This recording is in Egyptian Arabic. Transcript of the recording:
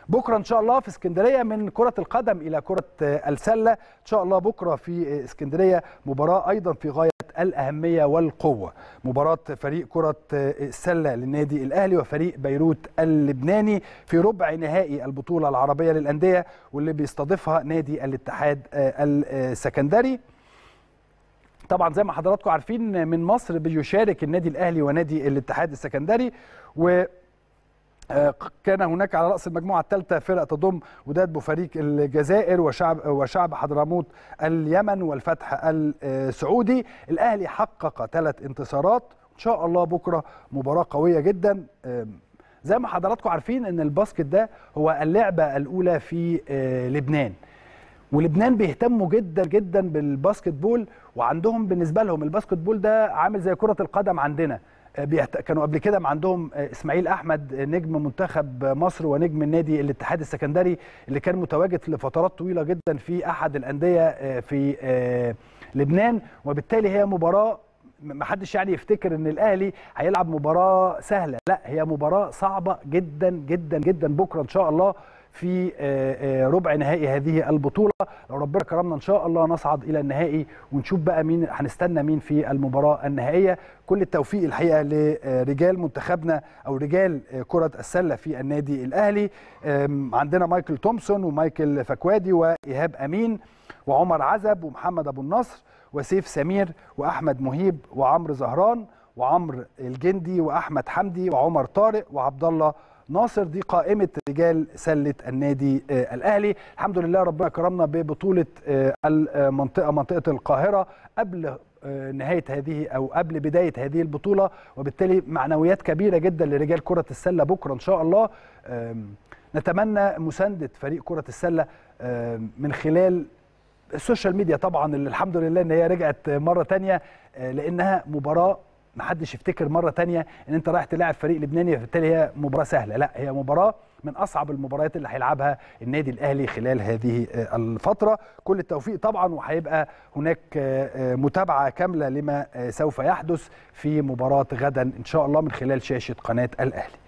بكره ان شاء الله في اسكندريه من كره القدم الى كره السله ان شاء الله بكره في اسكندريه مباراه ايضا في غايه الاهميه والقوه مباراه فريق كره السله للنادي الاهلي وفريق بيروت اللبناني في ربع نهائي البطوله العربيه للانديه واللي بيستضيفها نادي الاتحاد السكندري طبعا زي ما حضراتكم عارفين من مصر بيشارك النادي الاهلي ونادي الاتحاد السكندري و كان هناك على راس المجموعه الثالثه فرق تضم وداد بوفريق الجزائر وشعب وشعب حضرموت اليمن والفتح السعودي الاهلي حقق ثلاث انتصارات ان شاء الله بكره مباراه قويه جدا زي ما حضراتكم عارفين ان الباسكت ده هو اللعبه الاولى في لبنان ولبنان بيهتموا جدا جدا بالباسكت بول وعندهم بالنسبه لهم الباسكت بول ده عامل زي كره القدم عندنا كانوا قبل كده عندهم اسماعيل احمد نجم منتخب مصر ونجم النادي الاتحاد السكندري اللي كان متواجد لفترات طويله جدا في احد الانديه في لبنان وبالتالي هي مباراه ما حدش يعني يفتكر ان الاهلي هيلعب مباراه سهله لا هي مباراه صعبه جدا جدا جدا بكره ان شاء الله في ربع نهائي هذه البطوله لو ربنا كرمنا ان شاء الله نصعد الى النهائي ونشوف بقى مين هنستنى مين في المباراه النهائيه كل التوفيق الحقيقه لرجال منتخبنا او رجال كره السله في النادي الاهلي عندنا مايكل تومسون ومايكل فكوادي وايهاب امين وعمر عزب ومحمد ابو النصر وسيف سمير واحمد مهيب وعمرو زهران وعمرو الجندي واحمد حمدي وعمر طارق وعبد الله ناصر دي قائمة رجال سلة النادي الأهلي الحمد لله ربنا كرمنا ببطولة المنطقة منطقة القاهرة قبل نهاية هذه أو قبل بداية هذه البطولة وبالتالي معنويات كبيرة جدا لرجال كرة السلة بكرة إن شاء الله نتمنى مساندة فريق كرة السلة من خلال السوشيال ميديا طبعا اللي الحمد لله ان هي رجعت مره تانية لانها مباراه ما حدش يفتكر مره تانية ان انت رايح تلاعب فريق لبناني فبالتالي هي مباراه سهله لا هي مباراه من اصعب المباريات اللي هيلعبها النادي الاهلي خلال هذه الفتره كل التوفيق طبعا وهيبقى هناك متابعه كامله لما سوف يحدث في مباراه غدا ان شاء الله من خلال شاشه قناه الاهلي